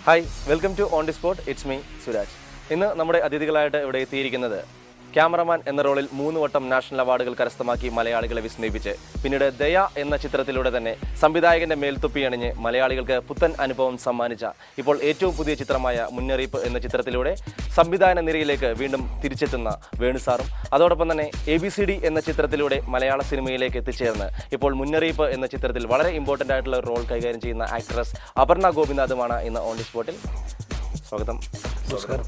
Hi welcome to on the spot it's me Suraj ഇന്ന് നമ്മുടെ അതിഥികളായിട്ട് ഇവിടെ എത്തിയിരിക്കുന്നത് ക്യാമറമാൻ എന്ന റോളിൽ മൂന്ന് വട്ടം നാഷണൽ അവാർഡുകൾ കരസ്ഥമാക്കി മലയാളികളെ വിസ്മയിപ്പിച്ച് പിന്നീട് ദയ എന്ന ചിത്രത്തിലൂടെ തന്നെ സംവിധായകന്റെ മേൽത്തൊപ്പി അണിഞ്ഞ് മലയാളികൾക്ക് പുത്തൻ അനുഭവം സമ്മാനിച്ച ഇപ്പോൾ ഏറ്റവും പുതിയ ചിത്രമായ മുന്നറിയിപ്പ് എന്ന ചിത്രത്തിലൂടെ സംവിധാന നിരയിലേക്ക് വീണ്ടും തിരിച്ചെത്തുന്ന വേണു സാറും അതോടൊപ്പം തന്നെ എ ബി സി ഡി എന്ന ചിത്രത്തിലൂടെ മലയാള സിനിമയിലേക്ക് എത്തിച്ചേർന്ന് ഇപ്പോൾ മുന്നറിയിപ്പ് എന്ന ചിത്രത്തിൽ വളരെ ഇമ്പോർട്ടൻ്റ് ആയിട്ടുള്ള ഒരു റോൾ കൈകാര്യം ചെയ്യുന്ന ആക്ട്രസ് അപർണ ഗോപിനാഥുമാണ് ഇന്ന് ഓൺ ദി സ്പോട്ടിൽ സ്വാഗതം നമസ്കാരം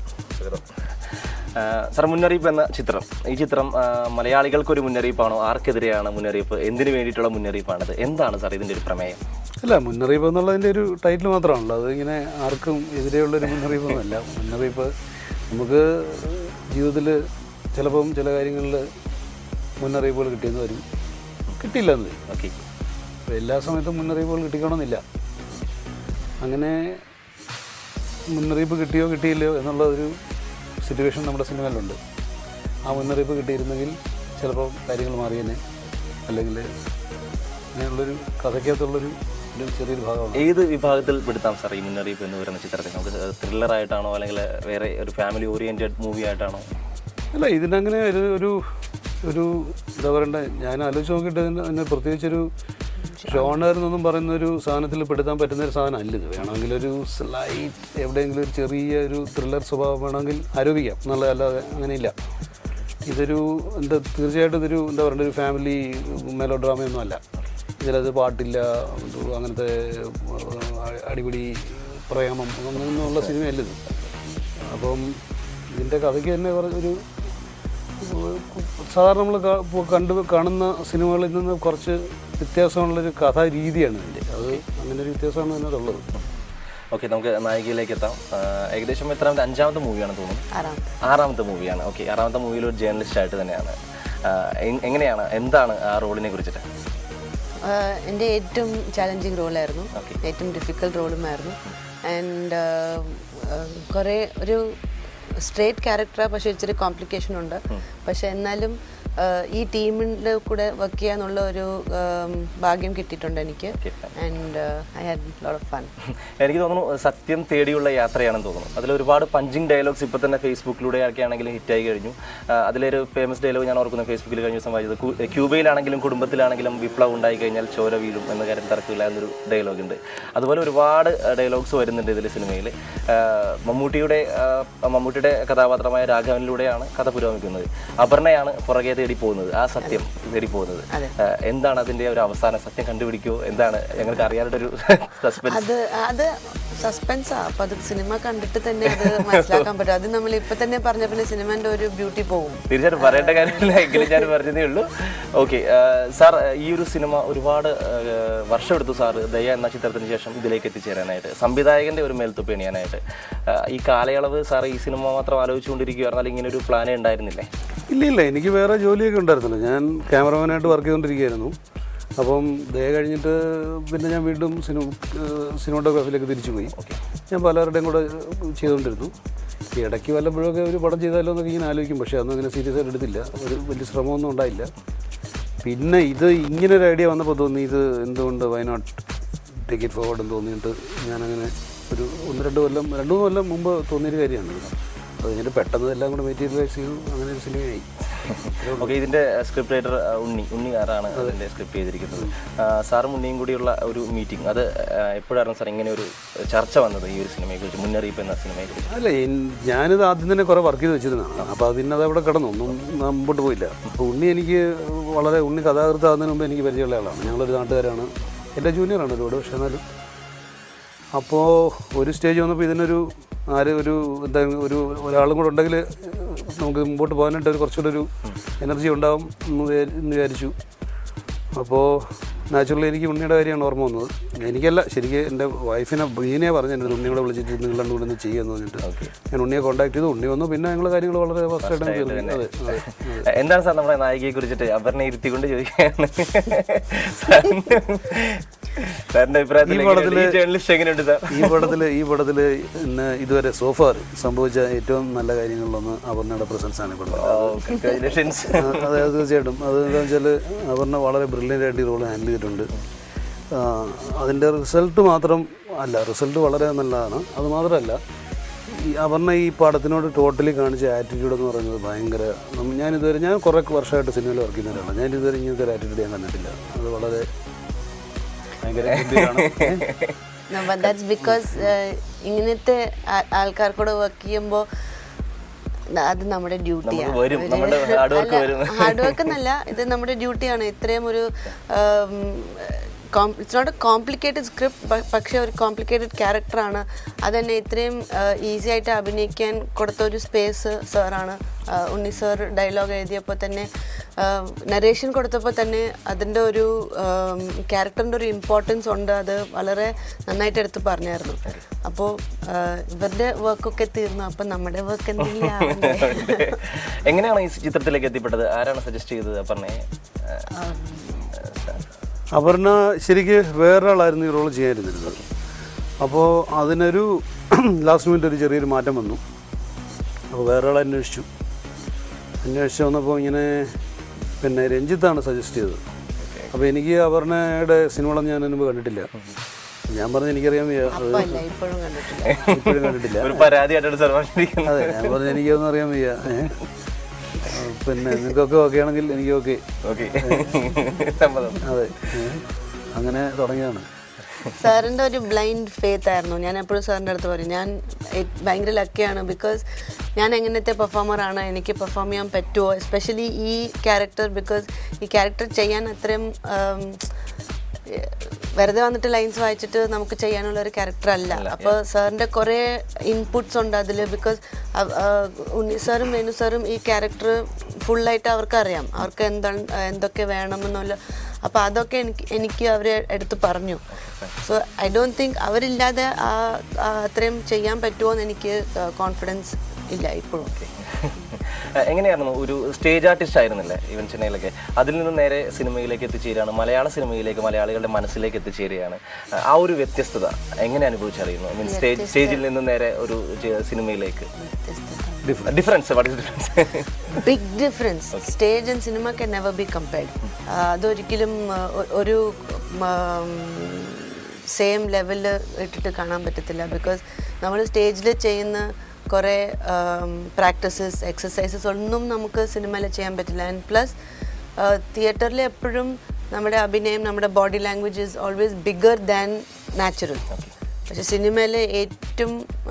സാർ മുന്നറിയിപ്പ് എന്ന ചിത്രം ഈ ചിത്രം ആ, മലയാളികൾക്കൊരു മുന്നറിയിപ്പാണോ ആർക്കെതിരെയാണ് മുന്നറിയിപ്പ് എന്തിനു വേണ്ടിയിട്ടുള്ള മുന്നറിയിപ്പാണത് എന്താണ് സാർ ഇതിൻ്റെ ഒരു പ്രമേയം അല്ല മുന്നറിയിപ്പ് എന്നുള്ളതിൻ്റെ ഒരു ടൈറ്റിൽ മാത്രമാണല്ലോ അത് ഇങ്ങനെ ആർക്കും എതിരെയുള്ളൊരു മുന്നറിയിപ്പൊന്നുമല്ല മുന്നറിയിപ്പ് നമുക്ക് ജീവിതത്തിൽ ചിലപ്പം ചില കാര്യങ്ങളിൽ മുന്നറിയിപ്പുകൾ കിട്ടിയെന്ന് വരും കിട്ടിയില്ല എന്ന് വരും ഓക്കെ അപ്പോൾ എല്ലാ സമയത്തും മുന്നറിയിപ്പുകൾ കിട്ടിക്കണമെന്നില്ല അങ്ങനെ മുന്നറിയിപ്പ് കിട്ടിയോ കിട്ടിയില്ലയോ എന്നുള്ള ഒരു സിറ്റുവേഷൻ നമ്മുടെ സിനിമയിലുണ്ട് ആ മുന്നറിയിപ്പ് കിട്ടിയിരുന്നെങ്കിൽ ചിലപ്പോൾ കാര്യങ്ങൾ മാറിയേനെ അല്ലെങ്കിൽ അങ്ങനെയുള്ളൊരു കഥയ്ക്കകത്തുള്ളൊരു ഒരു ചെറിയൊരു ഭാഗമാണ് ഏത് വിഭാഗത്തിൽ പെടുത്താം സാർ ഈ മുന്നറിയിപ്പ് എന്ന് പറയുന്ന ചിത്രത്തിൽ നമുക്ക് ത്രില്ലർ ആയിട്ടാണോ അല്ലെങ്കിൽ വേറെ ഒരു ഫാമിലി ഓറിയന്റഡ് മൂവി ആയിട്ടാണോ അല്ല ഇതിനങ്ങനെ ഒരു ഒരു ഒരു എന്താ പറയണ്ടേ ഞാൻ ആലോചിച്ച് നോക്കിയിട്ട് ഇതിന് അതിന് പ്രത്യേകിച്ചൊരു ഷോണർ എന്നൊന്നും പറയുന്ന ഒരു സാധനത്തിൽ പെടുത്താൻ പറ്റുന്ന ഒരു സാധനം അല്ല ഇത് വേണമെങ്കിൽ ഒരു സ്ലൈറ്റ് എവിടെയെങ്കിലും ഒരു ചെറിയ ഒരു ത്രില്ലർ സ്വഭാവം വേണമെങ്കിൽ ആരോപിക്കാം എന്നുള്ള അല്ലാതെ അങ്ങനെയില്ല ഇതൊരു എന്താ തീർച്ചയായിട്ടും ഇതൊരു എന്താ പറയുക ഒരു ഫാമിലി മെലോ ഡ്രാമയൊന്നും അല്ല ഇതിലത് പാട്ടില്ല ഇത് അങ്ങനത്തെ അഹ് അടിപിടി പ്രേമം അങ്ങനെയൊന്നുമുള്ള സിനിമയല്ല ഇത് അപ്പം ഇതിൻ്റെ കഥയ്ക്ക് തന്നെ കുറ- ഒരു സാധാരണ നമ്മൾ കണ്ടു കാണുന്ന സിനിമകളിൽ നിന്ന് കുറച്ച് വ്യത്യാസമുള്ളൊരു കഥാ രീതിയാണ് ഇതിൻ്റെ അത് അങ്ങനെ ഒരു വ്യത്യാസമാണ് അതിനകത്തുള്ളത് ഓക്കെ നമുക്ക് നായികയിലേക്ക് എത്താം ആ, ഏകദേശം എത്രാമത്തെ അഞ്ചാമത്തെ മൂവിയാണെന്ന് തോന്നുന്നു ആറാം ആറാമത്തെ മൂവിയാണ് ഓക്കെ ആറാമത്തെ മൂവിയിൽ ഒരു ജേർണലിസ്റ്റ് ആയിട്ട് തന്നെയാണ് ആ, എ- എങ്ങനെയാണ് എന്താണ് ആ റോളിനെ കുറിച്ചിട്ട് ആഹ് എൻ്റെ ഏറ്റവും ചാലഞ്ചിങ് റോളായിരുന്നു Okay. ഏറ്റവും ഡിഫിക്കൽട്ട് റോളുമായിരുന്നു ആൻഡ് കുറേ ഒരു സ്ട്രേറ്റ് ക്യാരക്ടറാണ് പക്ഷേ ഇച്ചിരി കോംപ്ലിക്കേഷൻ ഉണ്ട് പക്ഷെ എന്നാലും ആഹ് ഈ ടീമിൻ്റെ കൂടെ വർക്ക് ചെയ്യാന്നുള്ള ഒരു ആം, ഭാഗ്യം കിട്ടിയിട്ടുണ്ട് എനിക്ക് Okay. And I had lot of fun എനിക്ക് തോന്നുന്നു സത്യം തേടിയുള്ള യാത്രയാണെന്ന് തോന്നുന്നു അതിൽ ഒരുപാട് പഞ്ചിങ് ഡയലോഗ്സ് ഇപ്പോൾ തന്നെ ഫേസ്ബുക്കിലൂടെ ഒക്കെ ആണെങ്കിലും ഹിറ്റായി കഴിഞ്ഞു ആ, അതിലൊരു ഫേമസ് ഡയലോഗ് ഞാൻ ഓർക്കുന്നു ഫേസ്ബുക്കിൽ കഴിഞ്ഞ ദിവസം വായിച്ചത് കു- ക്യൂബയിലാണെങ്കിലും കുടുംബത്തിലാണെങ്കിലും വിപ്ലവം ഉണ്ടായി കഴിഞ്ഞാൽ ചോര വീഴും എന്ന കാര്യം തർക്കമില്ല എന്നൊരു ഡയലോഗ് ഉണ്ട് അതുപോലെ ഒരുപാട് ഡയലോഗ്സ് വരുന്നുണ്ട് ഇതിൽ സിനിമയിൽ മമ്മൂട്ടിയുടെ ആ, മമ്മൂട്ടിയുടെ കഥാപാത്രമായ രാഘവനിലൂടെയാണ് കഥ പുരോഗമിക്കുന്നത് അപർണയാണ് പുറകെ തേടി പോകുന്നത് ആ സത്യം തേടി പോകുന്നത് അതെ. ആ, എന്താണ് അതിൻ്റെ ഒരു അവസാനം സത്യം കണ്ടുപിടിക്കുമോ എന്താണ് ഞങ്ങൾക്ക് അറിയാനായിട്ടൊരു സസ്പെൻസ് അത് അത് സസ്പെൻസാ അപ്പൊ അത് സിനിമ കണ്ടിട്ട് തന്നെ അത് മനസ്സിലാക്കാൻ പറ്റും അത് നമ്മൾ ഇപ്പൊ തന്നെ പറഞ്ഞ പിന്നെ സിനിമന്റെ ഒരു ബ്യൂട്ടി പോകും തീർച്ചയായിട്ടും പറയേണ്ട കാര്യമില്ല എങ്കിലും ഞാൻ പറഞ്ഞതേ ഉള്ളൂ ഓക്കെ സാർ ഈ ഒരു സിനിമ ഒരുപാട് ആ, വർഷമെടുത്തു സാർ ദയ എന്ന ചിത്രത്തിന് ശേഷം ഇതിലേക്ക് എത്തിച്ചേരാനായിട്ട് സംവിധായകന്റെ ഒരു മേൽത്തുപ്പ് എണിയാനായിട്ട് ആ, ഈ കാലയളവ് സാർ ഈ സിനിമ മാത്രം ആലോചിച്ചുകൊണ്ടിരിക്കുകയായിരുന്നു അല്ലെങ്കിൽ ഇങ്ങനെ ഒരു പ്ലാനേ ഉണ്ടായിരുന്നില്ലേ ഇല്ല ഇല്ല എനിക്ക് വേറെ ജോലിയൊക്കെ ഉണ്ടായിരുന്നല്ലോ ഞാൻ ക്യാമറമാനായിട്ട് വർക്ക് ചെയ്തുകൊണ്ടിരിക്കുകയായിരുന്നു അപ്പം ദയ കഴിഞ്ഞിട്ട് പിന്നെ ഞാൻ വീണ്ടും സിനിമ സിനിമാറ്റോഗ്രാഫിയിലേക്ക് തിരിച്ചു പോയി ഞാൻ പലരുടെയും കൂടെ ചെയ്തുകൊണ്ടിരുന്നു ഈ ഇടയ്ക്ക് വല്ലപ്പോഴൊക്കെ ഒരു പടം ചെയ്താലോ എന്നൊക്കെ ഇങ്ങനെ ആലോചിക്കും പക്ഷേ അതൊന്നും അങ്ങനെ സീരിയസ് ആയിട്ട് എടുത്തില്ല ഒരു വലിയ ശ്രമമൊന്നും ഉണ്ടായില്ല പിന്നെ ഇത് ഇങ്ങനെ ഒരു ഐഡിയ വന്നപ്പോൾ തോന്നി ഇത് എന്തുകൊണ്ട് വയനാട് ടേക്ക് ഇറ്റ് ഫോർവേഡ് എന്ന് തോന്നിയിട്ട് ഞാനങ്ങനെ ഒരു ഒന്ന് രണ്ട് കൊല്ലം രണ്ട് മൂന്ന് കൊല്ലം മുമ്പ് തോന്നിയൊരു കാര്യമാണ് അത് കഴിഞ്ഞിട്ട് പെട്ടെന്ന് എല്ലാം കൂടെ മെറ്റീരിയലൈസ് ചെയ്തു അങ്ങനെ ഒരു സിനിമയായി ഓക്കെ ഇതിന്റെ സ്ക്രിപ്റ്റ് റൈറ്റർ ഉണ്ണി ഉണ്ണി സാറാണ് അതിന്റെ സ്ക്രിപ്റ്റ് ചെയ്തിരിക്കുന്നത് ആ, സാറും ഉണ്ണിയും കൂടിയുള്ള ഒരു മീറ്റിംഗ് അത് ആ, എപ്പോഴായിരുന്നു സാർ ഇങ്ങനെ ഒരു ചർച്ച വന്നത് ഈ ഒരു സിനിമയെ കുറിച്ച് മുന്നറിയിപ്പ് എന്ന സിനിമയെ കുറിച്ച് അല്ല എൻ- ഞാനിത് ആദ്യം തന്നെ കുറേ വർക്ക് ചെയ്ത് വെച്ചിരുന്നതാണ് അപ്പോൾ അത് പിന്നെ അത് അവിടെ കിടന്നു ഒന്നും മുമ്പോട്ട് പോയില്ല അപ്പോൾ ഉണ്ണി എനിക്ക് വളരെ ഉണ്ണി കഥാകൃത്താകുന്നതിന് മുമ്പ് എനിക്ക് പരിചയമുള്ള ആളാണ് ഞങ്ങളൊരു നാട്ടുകാരാണ് എൻ്റെ ജൂനിയറാണ് ഒരുപാട് പക്ഷേ എന്നാലും അപ്പോൾ ഒരു സ്റ്റേജ് വന്നപ്പോൾ ഇതിനൊരു ആര് ഒരു എന്താ ഒരു ഒരാളും കൂടെ ഉണ്ടെങ്കിൽ നമുക്ക് മുമ്പോട്ട് പോകാനായിട്ട് ഒരു കുറച്ചുകൂടെ ഒരു എനർജി ഉണ്ടാവും എന്ന് വിചാരി- എന്ന് വിചാരിച്ചു അപ്പോൾ നാച്ചുറലി എനിക്ക് ഉണ്ണിയുടെ കാര്യമാണ് ഓർമ്മ വന്നത് എനിക്കല്ല ശരിക്കും എൻ്റെ വൈഫിനെ ബീനെ പറഞ്ഞു എൻ്റെ ഉണ്ണിയെ കൂടെ വിളിച്ചിട്ട് നിങ്ങൾ രണ്ടും കൂടെ ഒന്ന് ചെയ്യുമെന്ന് പറഞ്ഞിട്ട് ഞാൻ ഉണ്ണിയെ കോൺടാക്ട് ചെയ്തു ഉണ്ണി വന്നു പിന്നെ ഞങ്ങൾ കാര്യങ്ങൾ വളരെ ഫസ്റ്റായിട്ട് തീർന്നു അതെ അതെ എന്താണ് സാർ നമ്മുടെ നായികയെ കുറിച്ചിട്ട് അപർണ ഇരുത്തിക്കൊണ്ട് ചോദിക്കുകയാണ് സാറിന്റെ അഭിപ്രായത്തിൽ ജേർണലിസ്റ്റ് എങ്ങനെയുണ്ട് സാർ ഈ പടത്തിൽ ഈ പടത്തിൽ ഇന്ന് ഇതുവരെ സോഫാർ സംഭവിച്ച ഏറ്റവും നല്ല കാര്യങ്ങളിലൊന്ന് അപർണയുടെ പ്രസൻസ് ആണ് ഇവിടെ കൺഗ്രാജുലേഷൻസ് അതെ അത് തീർച്ചയായിട്ടും അത് എന്താ വെച്ചാൽ അപർണ വളരെ ബ്രില്യൻ്റ് ആയിട്ട് ഈ റോൾ ഹാൻഡിൽ ചെയ്തിട്ടുണ്ട് ആ, അതിൻ്റെ റിസൾട്ട് മാത്രം അല്ല റിസൾട്ട് വളരെ നല്ലതാണ് അത് മാത്രമല്ല ഈ അപർണ ഈ പടത്തിനോട് ടോട്ടലി കാണിച്ച ആറ്റിറ്റ്യൂഡ് എന്ന് പറയുന്നത് ഭയങ്കര നമ്മ- ഞാനിതുവരെ ഞാൻ കുറേ വർഷമായിട്ട് സിനിമയിൽ വർക്ക് ചെയ്യുന്ന ഒരാളാണ് ഞാൻ ഇതുവരെ ഇങ്ങനത്തെ ഒരു ആറ്റിറ്റ്യൂഡ് ഞാൻ കണ്ടിട്ടില്ല അത് വളരെ ഭയങ്കര ഗംഭീരമാണ്. ഏ? ദാറ്റ്സ് ബിക്കോസ് ഇങ്ങനത്തെ ആ- ആൾക്കാർക്കൂടെ വർക്ക് ചെയ്യുമ്പോൾ അത് നമ്മുടെ ഡ്യൂട്ടിയാണ് നമുക്ക് വരും. നമ്മുടെ hard work വരും. ഹാർഡ് വർക്ക് എന്നല്ല ഇത് നമ്മുടെ ഡ്യൂട്ടിയാണ് ഇത്രയും ഒരു it's not a complicated script പക്ഷേ ഒരു കോംപ്ലിക്കേറ്റഡ് ക്യാരക്ടറാണ് അതന്നെ ഇത്രയും ഈസി ആയിട്ട് അഭിനയിക്കാൻ കൊടുത്ത ഒരു സ്പേസ് സാറാണ് ഉണ്ണി സാർ ഡയലോഗ് എഴുതിയപ്പോൾ തന്നെ നരേഷൻ കൊടുത്തപ്പോൾ തന്നെ അതിൻ്റെ ഒരു ക്യാരക്ടറിൻ്റെ ഒരു ഇമ്പോർട്ടൻസ് ഉണ്ട് അത് വളരെ നന്നായിട്ട് എടുത്ത് പറഞ്ഞായിരുന്നു അപ്പോൾ ഇവരുടെ വർക്കൊക്കെ തീർന്നു അപ്പം നമ്മുടെ വർക്ക് എന്തെങ്കിലും ആവണ്ടേ? എങ്ങനെയാണ് ഈ ചിത്രത്തിലേക്ക് എത്തിപ്പെട്ടത് ആരാണ് സജസ്റ്റ് ചെയ്തത് പറഞ്ഞേ അപർണ ശരിക്ക് വേറൊരാളായിരുന്നു ഈ റോൾ ചെയ്യാനിരുന്നിരുന്നത് അപ്പോൾ അതിനൊരു ലാസ്റ്റ് മിനിറ്റ് ഒരു ചെറിയൊരു മാറ്റം വന്നു അപ്പോൾ വേറൊരാൾ അന്വേഷിച്ചു അന്വേഷിച്ച് വന്നപ്പോൾ ഇങ്ങനെ പിന്നെ രഞ്ജിത്താണ് സജസ്റ്റ് ചെയ്തത് അപ്പോൾ എനിക്ക് അപർണയുടെ സിനിമകളൊന്നും ഞാൻ മുമ്പ് കണ്ടിട്ടില്ല ഞാൻ പറഞ്ഞു എനിക്കറിയാം വയ്യ. അപ്പം അല്ല ഇപ്പോഴും കണ്ടിട്ടില്ല ഇപ്പോഴും കണ്ടിട്ടില്ല ഒരു പരാതിയായിട്ടാണ് സാർ പറഞ്ഞിരിക്കുന്നത് അതെ ഞാൻ പറഞ്ഞു എനിക്കൊന്നും അറിയാൻ വയ്യ ഏ? ആ, പിന്നെ നിങ്ങൾക്കൊക്കെ ഓക്കെ ആണെങ്കിൽ എനിക്ക് ഓക്കെ ഓക്കെ സമ്മതം അതെ ഏ? അങ്ങനെ തുടങ്ങിയതാണ് സാറിൻ്റെ ഒരു ബ്ലൈൻഡ് ഫെയ്ത്ത് ആയിരുന്നു ഞാൻ എപ്പോഴും സാറിൻ്റെ അടുത്ത് പറയും ഞാൻ എ- ഭയങ്കര ലക്കിയാണ് ബിക്കോസ് ഞാൻ എങ്ങനത്തെ പെർഫോമറാണ് എനിക്ക് പെർഫോം ചെയ്യാൻ പറ്റുമോ എസ്പെഷ്യലി ഈ ക്യാരക്ടർ ബിക്കോസ് ഈ ക്യാരക്ടർ ചെയ്യാൻ അത്രയും ഉം, വെറുതെ വന്നിട്ട് ലൈൻസ് വായിച്ചിട്ട് നമുക്ക് ചെയ്യാനുള്ള ഒരു ക്യാരക്ടർ അല്ല അപ്പോൾ സാറിൻ്റെ കുറേ ഇൻപുട്സ് ഉണ്ട് അതിൽ ബിക്കോസ് ഉണ്ണി സാറും വേണു സാറും ഈ ക്യാരക്ടർ ഫുള്ളായിട്ട് അവർക്ക് അറിയാം അവർക്ക് എന്താണ് എന്തൊക്കെ വേണമെന്നുള്ള അപ്പോൾ അതൊക്കെ എനിക്ക് എനിക്ക് അവർ എടുത്ത് പറഞ്ഞു സോ ഐ ഡോണ്ട് തിങ്ക് അവരില്ലാതെ ആ ആ അത്രയും ചെയ്യാൻ പറ്റുമോ എന്ന് എനിക്ക് കോൺഫിഡൻസ് ഇല്ല ഇപ്പോഴും എങ്ങനെയായിരുന്നു ഒരു സ്റ്റേജ് ആർട്ടിസ്റ്റ് ആയിരുന്നില്ലേ ഇവൻ ചെന്നൈയിലൊക്കെ അതിൽ നിന്ന് നേരെ സിനിമയിലേക്ക് എത്തിച്ചേരുകയാണ് മലയാള സിനിമയിലേക്ക് മലയാളികളുടെ മനസ്സിലേക്ക് എത്തിച്ചേരുകയാണ് ആ ഒരു വ്യത്യസ്തത എങ്ങനെ അനുഭവിച്ചറിയുന്നു മീൻ സ്റ്റേജ് സ്റ്റേജിൽ നിന്ന് നേരെ ഒരു ചെ- സിനിമയിലേക്ക് difference what is difference big difference stage and cinema can never be compared അതൊരിക്കലും ആ, ഒ- ഒരു സെയിം ലെവലിൽ ഇട്ടിട്ട് കാണാൻ പറ്റത്തില്ല ബിക്കോസ് നമ്മൾ സ്റ്റേജിൽ ചെയ്യുന്ന കുറേ പ്രാക്ടീസസ് എക്സസൈസസ് ഒന്നും നമുക്ക് സിനിമയിൽ ചെയ്യാൻ പറ്റില്ല ആൻഡ് പ്ലസ് തിയേറ്ററിൽ എപ്പോഴും നമ്മുടെ അഭിനയം നമ്മുടെ body language is always bigger than natural പക്ഷെ സിനിമയിൽ ഏറ്റവും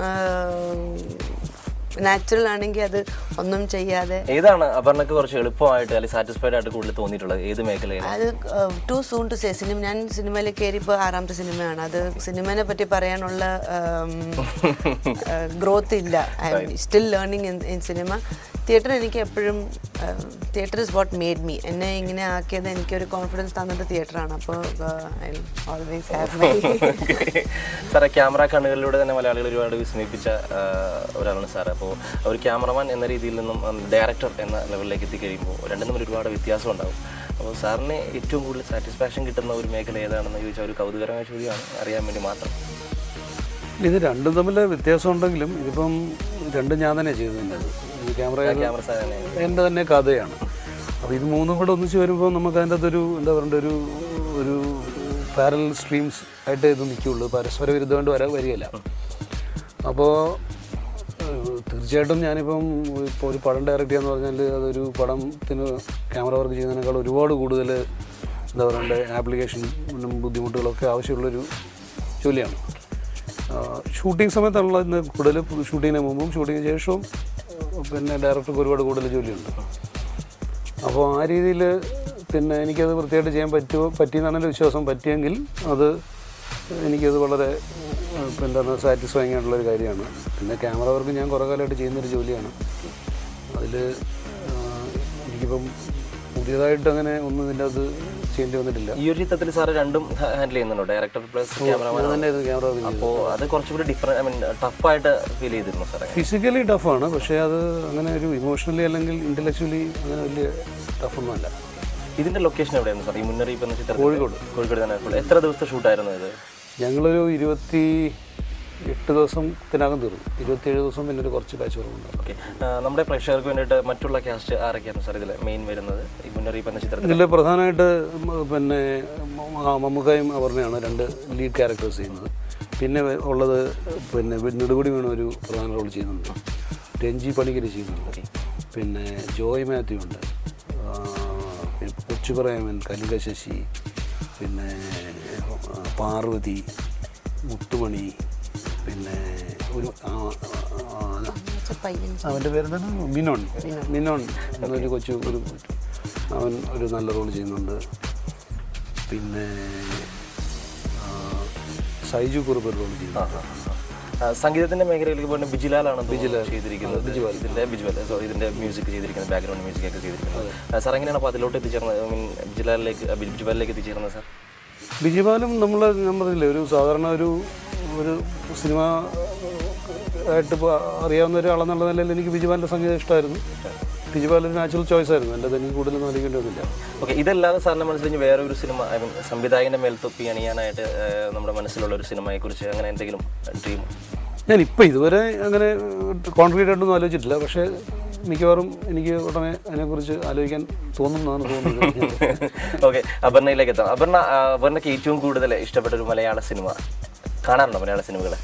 നാച്ചുറൽ ആണെങ്കിൽ അത് ഒന്നും ചെയ്യാതെ ഏതാണ് അപർണക്ക് കുറച്ച് എളുപ്പമായിട്ട് അല്ലെങ്കിൽ സാറ്റിസ്ഫൈഡ് ആയിട്ട് കൂടുതൽ തോന്നിയിട്ടുള്ളത് ഏത് മേഖലയിലാണ് അത് ടു സൂൺ ടു സേ സിനിമ ഞാൻ സിനിമയിൽ കയറിയപ്പോൾ ആറാമത്തെ സിനിമയാണ് അത് സിനിമനെ പറ്റി പറയാനുള്ള ഗ്രോത്ത് ഇല്ല I'm still learning in in cinema theatre എനിക്ക് എപ്പോഴും theatre is what made me എന്നെ ഇങ്ങനെ ആക്കിയത് എനിക്കൊരു കോൺഫിഡൻസ് തന്നത് തിയേറ്ററാണ് അപ്പോൾ ഐ ഓൾവേസ് ഹാവ് മൈ സാറേ ക്യാമറ കണ്ണുകളിലൂടെ തന്നെ മലയാളികൾ ഒരുപാട് വിസ്മയിപ്പിച്ച ആ, ഒരാളാണ് സാർ അപ്പോൾ ഒരു ക്യാമറമാൻ എന്ന രീതിയിൽ നിന്നും ഡയറക്ടർ എന്ന ലെവലിലേക്ക് എത്തിക്കഴിയുമ്പോൾ രണ്ടും തമ്മിൽ ഒരുപാട് വ്യത്യാസം ഉണ്ടാവും അപ്പോൾ സാറിന് ഏറ്റവും കൂടുതൽ സാറ്റിസ്ഫാക്ഷൻ കിട്ടുന്ന ഒരു മേഖല ഏതാണെന്ന് ചോദിച്ചാൽ ഒരു കൗതുകരമായ ചോദ്യമാണ് അറിയാൻ വേണ്ടി മാത്രം ഇത് രണ്ടും തമ്മിൽ വ്യത്യാസം ഉണ്ടെങ്കിലും ഇതിപ്പം രണ്ടും ഞാൻ തന്നെ ചെയ്തത് ഈ ക്യാമറ ക്യാമറ സാറിനെ എൻ്റെ തന്നെ കഥയാണ് അപ്പോൾ ഇത് മൂന്നും കൂടെ ഒന്നിച്ച് വരുമ്പോൾ നമുക്ക് അതിൻ്റെ അകത്തൊരു എന്താ പറയണ്ട ഒരു ഒരു പാരൽ സ്ട്രീംസ് ആയിട്ട് ഇത് നിൽക്കുകയുള്ളൂ പരസ്പര വിരുദ്ധമായിട്ട് വരാൻ വരികയില്ല അപ്പോൾ ഏഹ്, തീർച്ചയായിട്ടും ഞാനിപ്പം ഇപ്പോൾ ഒരു പടം ഡയറക്റ്റ് ചെയ്യാന്ന് പറഞ്ഞാൽ അതൊരു പടത്തിന് ക്യാമറ വർക്ക് ചെയ്യുന്നതിനേക്കാൾ ഒരുപാട് കൂടുതൽ എന്താ പറയണ്ടേ ആപ്ലിക്കേഷനും ബുദ്ധിമുട്ടുകളൊക്കെ ആവശ്യമുള്ളൊരു ജോലിയാണ് ഷൂട്ടിംഗ് സമയത്തുള്ള ഇന്ന് കൂടുതൽ ഷൂട്ടിങ്ങിന് മുമ്പും ഷൂട്ടിങ്ങിന് ശേഷവും പിന്നെ ഡയറക്ടർക്ക് ഒരുപാട് കൂടുതൽ ജോലിയുണ്ട് അപ്പോൾ ആ രീതിയിൽ പിന്നെ എനിക്കത് വൃത്തിയായിട്ട് ചെയ്യാൻ പറ്റുമോ പറ്റിയെന്നാണ് എൻ്റെ വിശ്വാസം പറ്റിയെങ്കിൽ അത് എനിക്കത് വളരെ ഏഹ്, ഇപ്പം എന്താണ് സാറ്റിസ്ഫൈങ് ആയിട്ടുള്ളൊരു കാര്യമാണ് പിന്നെ ക്യാമറ വർക്ക് ഞാൻ കുറേ കാലമായിട്ട് ചെയ്യുന്നൊരു ജോലിയാണ് അതിൽ എനിക്കിപ്പം പുതിയതായിട്ട് അങ്ങനെ ഒന്നും ഇതിൻ്റെ അത് ചെയ്യേണ്ടി വന്നിട്ടില്ല ഈ ഒരു ചിത്രത്തിൽ സാറ് രണ്ടും ഹാൻഡിൽ ചെയ്യുന്നുണ്ടോ ഡയറക്ടർ പ്ലസ് ക്യാമറമാൻ ഞാൻ തന്നെ ക്യാമറ വർക്ക് ചെയ്യുന്നത് അപ്പോൾ അത് കുറച്ചുകൂടി ഡിഫറെൻറ്റ് ഐ മീൻ ടഫായിട്ട് ഫീൽ ചെയ്തിരുന്നു സാറേ ഫിസിക്കലി ടഫാണ് പക്ഷേ അത് അങ്ങനെ ഒരു ഇമോഷണലി അല്ലെങ്കിൽ ഇൻ്റലക്ച്വലി അങ്ങനെ വലിയ ടഫൊന്നുമല്ല ഇതിന്റെ ലൊക്കേഷൻ എവിടെയായിരുന്നു സാർ ഈ മുന്നറിയിപ്പ് എന്ന ചിത്രം കോഴിക്കോട്. കോഴിക്കോട് തന്നെ ആയിരുന്നു. എത്ര ദിവസത്തെ ഷൂട്ടായിരുന്നു ഇത് ഞങ്ങളൊരു ഇരുപത്തി എട്ട് ദിവസത്തിനകം തീർന്നു ഇരുപത്തിയേഴ് ദിവസം പിന്നെ ഒരു കുറച്ച് ബാച്ച് കുറവുണ്ട് ഓക്കെ നമ്മുടെ പ്രേക്ഷകർക്ക് വേണ്ടിയിട്ട് മറ്റുള്ള കാസ്റ്റ് ആരൊക്കെയാണ് സാർ ഇതിൽ മെയിൻ വരുന്നത് ഈ മുന്നറിയിപ്പ് എന്ന ചിത്രത്തിൽ ഇതിൽ പ്രധാനമായിട്ട് മ- പിന്നെ മ- മമ്മൂക്കായും അപർണയാണ് രണ്ട് ലീഡ് ക്യാരക്ടേഴ്സ് ചെയ്യുന്നത് പിന്നെ ഉള്ളത് പിന്നെ നെടുപടി വീണ ഒരു പ്രധാന റോൾ ചെയ്യുന്നുണ്ട് രഞ്ജി പണിക്കര് ചെയ്യുന്നുണ്ട് പിന്നെ ജോയ് മാത്യു ഉണ്ട് ആ, പിന്നെ കൊച്ചുപ്രേമൻ കലിക ശശി പിന്നെ ആ, പാർവതി മുത്തുമണി പിന്നെ ഒരു ആ, ആ, പയ്യൻ അവൻ്റെ പേരെന്താണ് മിനോൺ മിനോൺ എന്നൊരു കൊച്ചു ഒരു അവൻ ഒരു നല്ല റോൾ ചെയ്യുന്നുണ്ട് പിന്നെ ആ, സൈജു കുറുപ്പ് ഒരു റോൾ ചെയ്യുന്നുണ്ട് ആ, സംഗീതത്തിന്റെ മേഖലയിലേക്ക് പോയിട്ട് ബിജിലാലാണ് ബിജിലാൽ ചെയ്തിരിക്കുന്നത് ഇതിന്റെ ബിജുവൽ സോ ഇതിന്റെ മ്യൂസിക് ചെയ്തിരിക്കുന്നത് ബാക്ക്ഗ്രൗണ്ട് മ്യൂസിക് ഒക്കെ ചെയ്തിരിക്കുന്നത് ആ, സാർ എങ്ങനെയാണ് അപ്പോൾ അതിലോട്ട് എത്തിച്ചേർന്നത് ഐ മീൻ ബിജിലാലിലേക്ക് ആ, ബിജുലാലിലേക്ക് എത്തിച്ചേർന്നത് സാർ ബിജിപാലും നമ്മൾ ഞാൻ പറഞ്ഞില്ലേ ഒരു സാധാരണ ഒരു ഒരു സിനിമ ആയിട്ട് ഇപ്പോൾ അറിയാവുന്ന ഒരാളെന്നുള്ള നിലയിൽ എനിക്ക് ബിജിപാലിൻ്റെ സംഗീതം ഇഷ്ടമായിരുന്നു ബിജിപാൽ ഒരു നാച്ചുറൽ ചോയ്സ് ആയിരുന്നു എൻ്റെ എനിക്ക് കൂടുതലൊന്നും അറിയിക്കേണ്ടി വന്നില്ല ഓക്കെ ഇതല്ലാതെ സാറിന്റെ മനസ്സിൽ ഇനി വേറെ ഒരു സിനിമ ഐ മീൻ സംവിധായകന്റെ മേൽത്തൊപ്പി അണിയാനായിട്ട് ആ, നമ്മുടെ മനസ്സിലുള്ള ഒരു സിനിമയെ കുറിച്ച് അങ്ങനെ എന്തെങ്കിലും ഡ്രീം ഞാൻ ഇപ്പം ഇതുവരെ അങ്ങനെ കോൺക്രീറ്റ് ആയിട്ടൊന്നും ആലോചിച്ചിട്ടില്ല പക്ഷേ മിക്കവാറും എനിക്ക് ഉടനെ അതിനെക്കുറിച്ച് ആലോചിക്കാൻ തോന്നുന്നതാണ് തോന്നുന്നത് ഓക്കെ അപർണയിലേക്ക് എത്താം അപർണ ആ, അപർണയ്ക്ക് ഏറ്റവും കൂടുതൽ ഇഷ്ടപ്പെട്ട ഒരു മലയാള സിനിമ കാണാറുണ്ടോ മലയാള സിനിമകളെ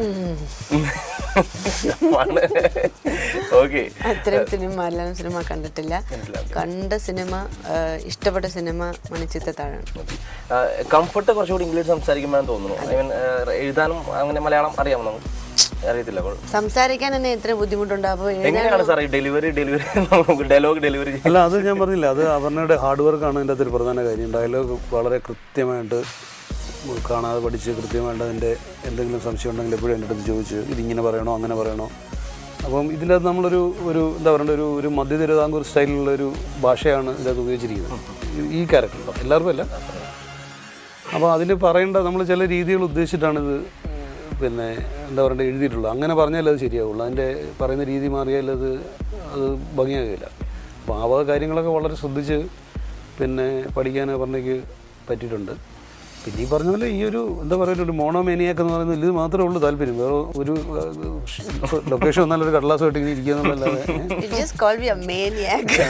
ഓക്കെ അത്രയും സിനിമ മലയാളം സിനിമ കണ്ടിട്ടില്ല കണ്ട സിനിമ ആ, ഇഷ്ടപ്പെട്ട സിനിമ മണിച്ചിത്രത്താഴാണ് കംഫർട്ട് കുറച്ചുകൂടി ഇംഗ്ലീഷ് സംസാരിക്കുമ്പോഴാണ് തോന്നുന്നു ഐ മീൻ എഴുതാനും അങ്ങനെ മലയാളം അറിയാമോ നമുക്ക് അറിയത്തില്ല അപ്പോൾ സംസാരിക്കാൻ തന്നെ എത്ര ബുദ്ധിമുട്ടുണ്ട് അപ്പോൾ എങ്ങനെയാണ് സാർ ഈ ഡെലിവറി ഡെലിവറി ഡയലോഗ് ഡെലിവറി അല്ല അത് ഞാൻ പറഞ്ഞില്ല അത് അപർണയുടെ ഹാർഡ് വർക്കാണ് ഇതിൻ്റെ അകത്തൊരു പ്രധാന കാര്യം ഡയലോഗ് വളരെ കൃത്യമായിട്ട് കാണാതെ പഠിച്ച് കൃത്യമായിട്ട് അതിൻ്റെ എന്തെങ്കിലും സംശയം ഉണ്ടെങ്കിൽ എപ്പോഴും എൻ്റെ അടുത്ത് ചോദിച്ച് ഇതിങ്ങനെ പറയണോ അങ്ങനെ പറയണോ അപ്പം ഇതിനകത്ത് നമ്മളൊരു ഒരു എന്താ പറയുക ഒരു ഒരു മധ്യ തിരുവിതാംകൂർ സ്റ്റൈലിലുള്ള ഒരു ഭാഷയാണ് ഇതിനകത്ത് ഉപയോഗിച്ചിരിക്കുന്നത് ഈ- ഈ ക്യാരക്ടർ എല്ലാവർക്കും അല്ല അപ്പോൾ അതിൽ പറയേണ്ട നമ്മൾ ചില രീതികൾ ഉദ്ദേശിച്ചിട്ടാണ് ഇത് പിന്നെ എന്താ പറയണ്ടത് എഴുതിയിട്ടുള്ളത് അങ്ങനെ പറഞ്ഞാലേ അത് ശരിയാവുള്ളൂ അതിൻ്റെ പറയുന്ന രീതി മാറിയാൽ അത് അത് ഭംഗിയാകില്ല അപ്പോൾ ആ വക കാര്യങ്ങളൊക്കെ വളരെ ശ്രദ്ധിച്ച് പിന്നെ പഠിക്കാൻ പറഞ്ഞേക്ക് പറ്റിയിട്ടുണ്ട് പിന്നെ ഈ പറഞ്ഞ പോലെ ഈ ഒരു എന്താ പറയുക ഒരു മോണോമേനിയാക്ക് എന്ന് പറയുന്നത് ഇത് മാത്രമേ ഉള്ളൂ താല്പര്യം വേറെ ഒരു ലൊക്കേഷൻ വന്നാൽ ഒരു കടലാസ് കെട്ടി ഇരിക്കുക എന്നുള്ളതല്ലാതെ ഏ? Just call be a maniac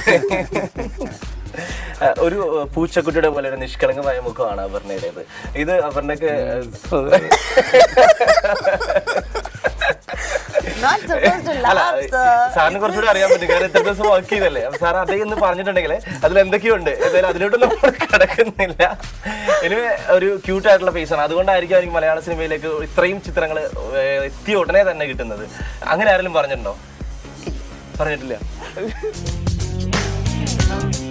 ഒരു uh, പൂച്ചക്കുട്ടിയുടെ പോലെ ഒരു നിഷ്കളങ്കമായ മുഖമാണ് അപർണയുടേത് ഇത് അപർണക്ക് നോട്ട് സപ്പോസ് ടു അല്ല laugh sir സാറിന് കുറച്ചുകൂടി അറിയാൻ പറ്റും കാരണം ഇത്ര ദിവസം വർക്ക് ചെയ്തല്ലേ അപ്പൊ സാർ അതേ എന്ന് പറഞ്ഞിട്ടുണ്ടെങ്കിൽ അതിൽ എന്തൊക്കെയുണ്ട് എന്തായാലും അതിലോട്ട് നമ്മൾ കിടക്കുന്നില്ല ഇനി ഒരു ക്യൂട്ട് ആയിട്ടുള്ള ഫേസ് ആണ് അതുകൊണ്ടായിരിക്കും എനിക്ക് മലയാള സിനിമയിലേക്ക് ഇത്രയും ചിത്രങ്ങൾ എത്തിയ ഉടനെ തന്നെ കിട്ടുന്നത് അങ്ങനെ ആരെങ്കിലും പറഞ്ഞിട്ടുണ്ടോ പറഞ്ഞിട്ടില്ല